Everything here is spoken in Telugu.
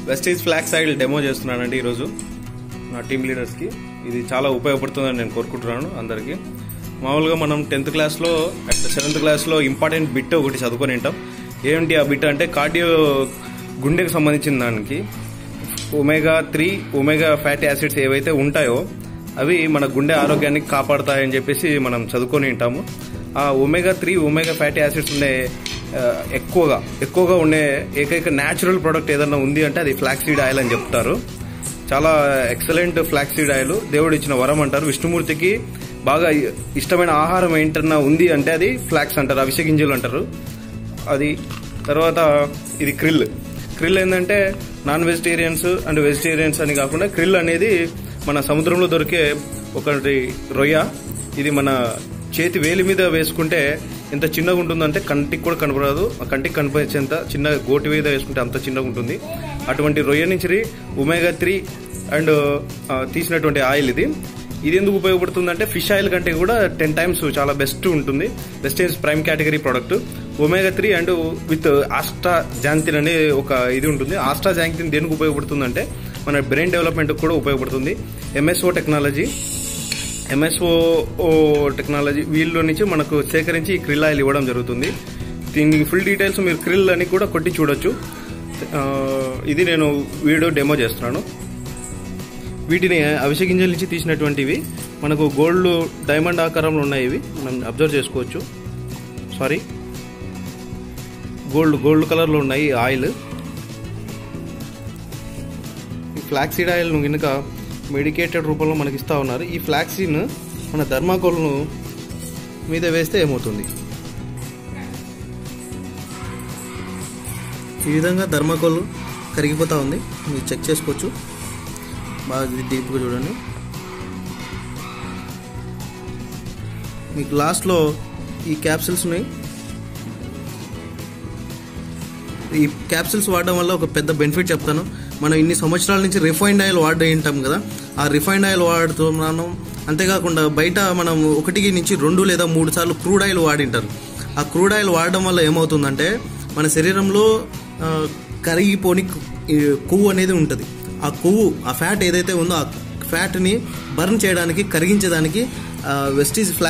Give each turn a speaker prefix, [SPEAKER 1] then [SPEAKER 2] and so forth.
[SPEAKER 1] వెస్టీజ్ ఫ్లాక్స్ ఆయిల్ డెమో చేస్తున్నానండి ఈరోజు నా టీమ్ లీడర్స్కి ఇది చాలా ఉపయోగపడుతుందని నేను కోరుకుంటున్నాను అందరికీ మామూలుగా మనం టెన్త్ క్లాస్లో అండ్ సెవెంత్ క్లాస్లో ఇంపార్టెంట్ బిట్ ఒకటి చదువుకొని ఉంటాం ఏంటి ఆ బిట్ అంటే కార్డియో గుండెకు సంబంధించిన దానికి omega three omega fatty acids ఏవైతే ఉంటాయో అవి మన గుండె ఆరోగ్యాన్ని కాపాడతాయని చెప్పేసి మనం చదువుకొని ఉంటాము ఆ omega three omega fatty acids ఉండే ఆ, ఎక్కువగా ఎక్కువగా ఉండే ఏకైక న్యాచురల్ ప్రోడక్ట్ ఏదైనా ఉంది అంటే అది ఫ్లాక్సీడ్ ఆయిల్ అని చెప్తారు చాలా ఎక్సలెంట్ ఫ్లాక్సీడ్ ఆయిల్ దేవుడు ఇచ్చిన వరం అంటారు విష్ణుమూర్తికి బాగా ఇష్టమైన ఆహారం ఏంటన్నా ఉంది అంటే అది ఫ్లాక్స్ అంటారు అవిసె గింజలు అంటారు అది తర్వాత ఇది క్రిల్ క్రిల్ ఏంటంటే నాన్ వెజిటేరియన్స్ అండ్ వెజిటేరియన్స్ అని కాకుండా క్రిల్ అనేది మన సముద్రంలో దొరికే ఒకటి రొయ్య ఇది మన చేతి వేలి మీద వేసుకుంటే ఎంత చిన్నగా ఉంటుందంటే కంటికి కూడా కనపడదు ఆ కంటికి కనిపించేంత చిన్న గోటి మీద వేసుకుంటే అంత చిన్నగా ఉంటుంది అటువంటి రొయ్య నుంచి ఉమేగా త్రీ అండ్ ఆ, తీసినటువంటి ఆయిల్ ఇది ఇది ఎందుకు ఉపయోగపడుతుందంటే ఫిష్ ఆయిల్ కంటే కూడా టెన్ టైమ్స్ చాలా బెస్ట్ ఉంటుంది best is prime category product omega three and with astaxanthin అనే ఒక ఇది ఉంటుంది ఆస్టా జాంతిన్ దేనికి ఉపయోగపడుతుందంటే మన బ్రెయిన్ డెవలప్మెంట్ కూడా ఉపయోగపడుతుంది ఎంఎస్ఓ టెక్నాలజీ ఎంఎస్ఓ టెక్నాలజీ వీళ్ళ నుంచి మనకు సేకరించి ఈ క్రిల్ ఆయిల్ ఇవ్వడం జరుగుతుంది దీనికి ఫుల్ డీటెయిల్స్ మీరు క్రిల్ అని కూడా కొట్టి చూడొచ్చు ఆ, ఇది నేను వీడియో డెమో చేస్తున్నాను వీటిని అవిసె గింజల నుంచి తీసినటువంటివి మనకు గోల్డ్ డైమండ్ ఆకారంలో ఉన్నాయి ఇవి మనం అబ్జర్వ్ చేసుకోవచ్చు సారీ గోల్డ్ గోల్డ్ కలర్లో ఉన్నాయి ఈ ఆయిల్ ఈ ఫ్లాక్సీడ్ ఆయిల్ కనుక మెడికేటెడ్ రూపంలో మనకి ఇస్తా ఉన్నారు ఈ ఫ్లాక్సీన్ మన ధర్మాకోల్ను మీద వేస్తే ఏమవుతుంది ఈ విధంగా ధర్మాకోల్ కరిగిపోతా ఉంది మీరు చెక్ చేసుకోవచ్చు బాగా డీప్గా చూడండి మీకు లాస్ట్లో ఈ క్యాప్సిల్స్ని ఈ క్యాప్సిల్స్ వాడడం వల్ల ఒక పెద్ద బెనిఫిట్ చెప్తాను మనం ఇన్ని సంవత్సరాల నుంచి రిఫైన్డ్ ఆయిల్ వాడి ఉంటాం కదా ఆ రిఫైన్డ్ ఆయిల్ వాడుతున్నాను అంతేకాకుండా బయట మనం ఒకటికి నుంచి రెండు లేదా మూడు సార్లు క్రూడ్ ఆయిల్ వాడింటారు ఆ క్రూడ్ ఆయిల్ వాడడం వల్ల ఏమవుతుందంటే మన శరీరంలో ఆ, కరిగిపోని కు- ఈ కొవ్వు అనేది ఉంటుంది ఆ కొవ్వు ఆ ఫ్యాట్ ఏదైతే ఉందో ఆ ఫ్యాట్ని బర్న్ చేయడానికి కరిగించడానికి వెస్టీజ్ ఫ్లా